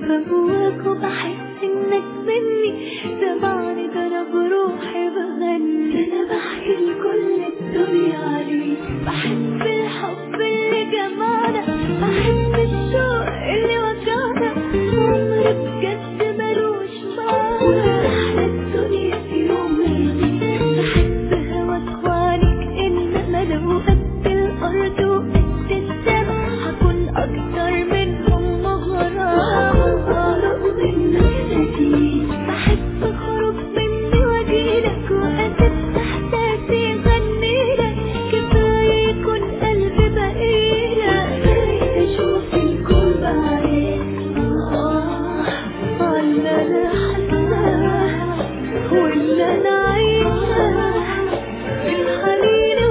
دايبة جواك وبحس انك مني سمعني ده انا بروحي بغني ده انا بحكي لكل الدنيا عليك بحب الحب اللي جمعنا بحب الشوق اللي وجعنا عمري بجد ملوش معنى احلى الدنيا في يوم يجي بحب هواك وعنيك انما لو قد الارض وقد السما هكون اكتر منهم مغرام اقرب منك اكيد بحب اخرج مني واجيلك واسيب احساسي يغنيلك كفايه يكون قلبي بقيلك كفايه اشوف الكون بعيد اه على انا حاساه واللي انا عايشاه الحنين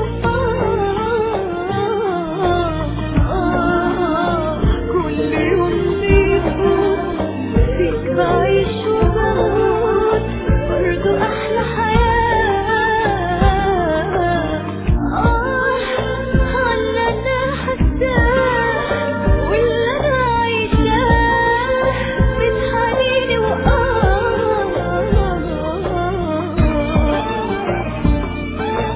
وآه كل يوم بيفوت فيك بعيش وبموت برضو أحلى حياة آه على أنا حاساه واللي أنا عايشاه من حنيني وآه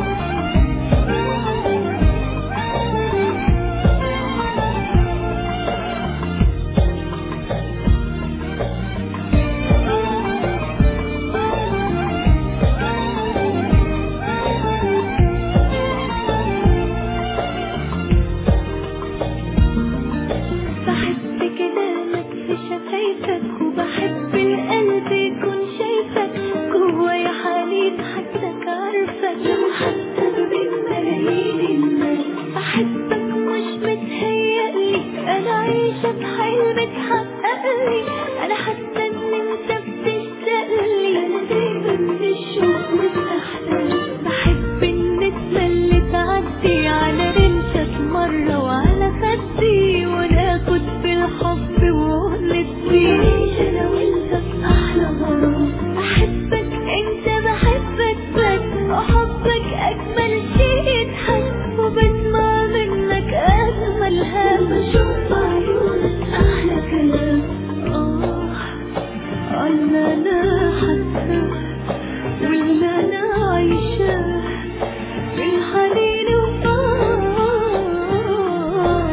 بحب كلامك في شفايفك وبحب القلب يكون شايفك جوايا حنين حسك عارفك لو حتى بين ملايين الناس بحبك مش متهيألي انا عايشة بحلم اتحققلي انا حاسة ان انت بتشتاقلي انا دايما من الشوق والاحلام بحب النسمة اللي تعدي على رمشك مرة وعلى خدي وناخد بالحب ونسي نعيش انا وانت في احلى غرام بحبك انت بحبك بس وحبك اجمل شيء يضحك وبسمع منك اجمل هم بشوف عيونك احلى كلام اه على انا حاسه واللي انا عايشاه بالحنين وآه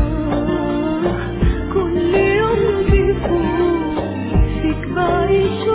كل يوم بيفوت فيك بعيش